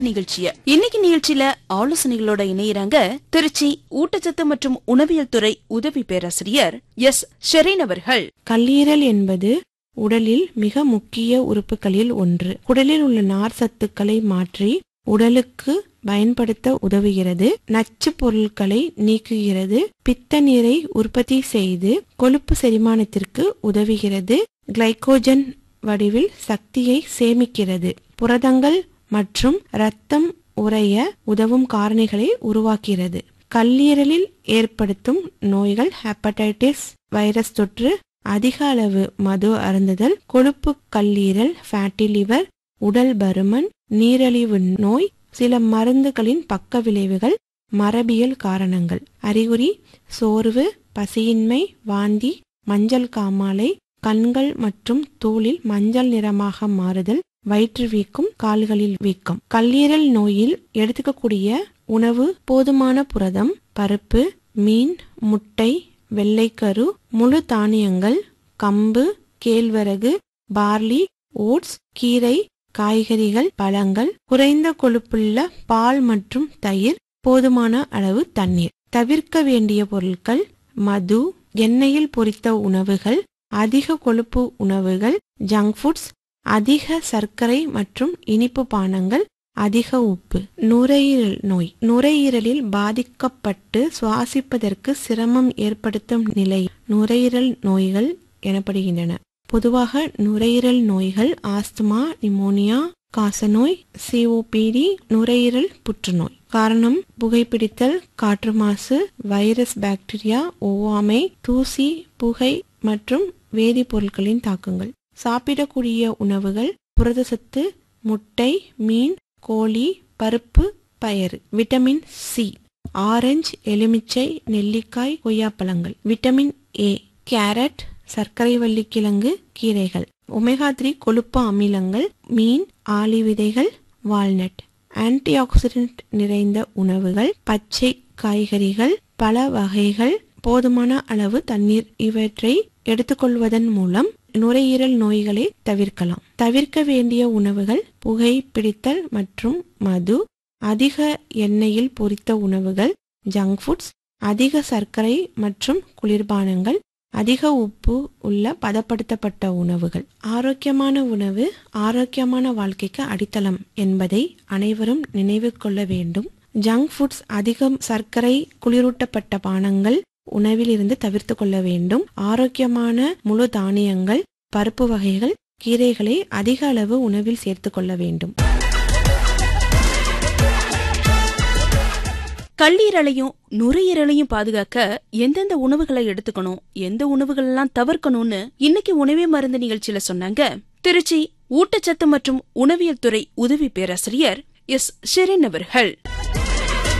நிகழ்ச்சிய இன்னைக்கு நிகழ்ச்சியில ஆலோசனைகளோட இணையறாங்க திருச்சி ஊட்டச்சத்து மற்றும் உணவியல் துறை உதவி பேராசிரியர் எஸ் ஷெரீன் அவர்கள் கல்லீரல் என்பது உடலில் மிக முக்கிய உறுப்புகளில் ஒன்று உடலில் உள்ள நார் சத்துக்களை மாற்றி உடலுக்கு பயன்படுத்த உதவுகிறது நச்சு பொருட்களை நீக்குகிறது பித்த நீரை உற்பத்தி செய்து கொழுப்பு செரிமானத்திற்கு உதவுகிறது கிளைகோஜன் வடிவில் சக்தியை சேமிக்கிறது புரதங்கள் மற்றும் இரத்தம் உறைய உதவும் காரணிகளை உருவாக்குகிறது கல்லீரலில் ஏற்படுத்தும் நோய்கள் ஹெப்படைட்டிஸ் வைரஸ் தொற்று அதிக அளவு மது அருந்துதல் கொழுப்பு கல்லீரல் ஃபேட்டி லிவர் உடல் பருமன் நீரிழிவு நோய் சில மருந்துகளின் பக்க விளைவுகள் மரபியல் காரணங்கள் அறிகுறி சோர்வு பசியின்மை வாந்தி மஞ்சள் காமாலை கண்கள் மற்றும் தோலில் மஞ்சள் நிறமாக மாறுதல் வயிற்று வீக்கம் கால்களில் வீக்கம் கல்லீரல் நோயில் எடுத்துக்கக்கூடிய உணவு போதுமான புரதம் பருப்பு மீன் முட்டை வெள்ளைக்கரு முழு தானியங்கள் கம்பு கேழ்வரகு பார்லி ஓட்ஸ் கீரை காய்கறிகள் பழங்கள் குறைந்த கொழுப்புள்ள பால் மற்றும் தயிர் போதுமான அளவு தண்ணீர் தவிர்க்க வேண்டிய பொருட்கள் மது எண்ணெயில் பொரித்த உணவுகள் அதிக கொழுப்பு உணவுகள் ஜங்க் ஃபுட்ஸ் அதிக சர்க்கரை மற்றும் இனிப்பு பானங்கள் அதிக உப்பு நுரையீரல் நோய் நுரையீரலில் பாதிக்கப்பட்டு சுவாசிப்பதற்கு சிரமம் ஏற்படுத்தும் நிலை நுரையீரல் நோய்கள் எனப்படுகின்றன பொதுவாக நுரையீரல் நோய்கள் ஆஸ்துமா நிமோனியா காசநோய் சிஓபிடி நுரையீரல் புற்றுநோய் காரணம் புகைப்பிடித்தல் காற்று மாசு வைரஸ் பாக்டீரியா ஒவ்வாமை தூசி புகை மற்றும் வேதிப்பொருட்களின் தாக்கங்கள் சாப்பிடக்கூடிய உணவுகள் புரதசத்து முட்டை மீன் கோழி பருப்பு பயறு விட்டமின் சி ஆரஞ்சு எலுமிச்சை நெல்லிக்காய் கொய்யாப்பழங்கள் விட்டமின் ஏ கேரட் சர்க்கரை வள்ளிக்கிழங்கு கீரைகள் ஒமேகா த்ரீ கொழுப்பு அமிலங்கள் மீன் ஆளி விதைகள் வால்நட் ஆன்டி ஆக்சிடென்ட் நிறைந்த உணவுகள் பச்சை காய்கறிகள் பல வகைகள் போதுமான அளவு தண்ணீர் இவற்றை எடுத்துக்கொள்வதன் மூலம் நுரையீரல் நோய்களை தவிர்க்கலாம் தவிர்க்க வேண்டிய உணவுகள் புகை பிடித்தல் மற்றும் மது அதிக எண்ணெயில் பொரித்த உணவுகள் ஜங்க் ஃபுட்ஸ் அதிக சர்க்கரை மற்றும் குளிர்பானங்கள் அதிக உப்பு உள்ள பதப்படுத்தப்பட்ட உணவுகள் ஆரோக்கியமான உணவு ஆரோக்கியமான வாழ்க்கைக்கு அடித்தளம் என்பதை அனைவரும் நினைவு கொள்ள வேண்டும் ஜங்க் ஃபுட்ஸ் அதிகம் சர்க்கரை குளிரூட்டப்பட்ட பானங்கள் உணவில் இருந்து தவிர்த்து கொள்ள வேண்டும் ஆரோக்கியமான முழு தானியங்கள் பருப்பு வகைகள் கீரைகளை அதிக அளவு உணவில் சேர்த்து கொள்ள வேண்டும் கல்லீரலையும் நுரையீரலையும் பாதுகாக்க எந்தெந்த உணவுகளை எடுத்துக்கணும் எந்த உணவுகள் எல்லாம் தவிர்க்கணும்னு இன்னைக்கு உணவே மருந்து நிகழ்ச்சியில சொன்னாங்க திருச்சி ஊட்டச்சத்து மற்றும் உணவியல் துறை உதவி பேராசிரியர் எஸ் ஷெரின் அவர்கள்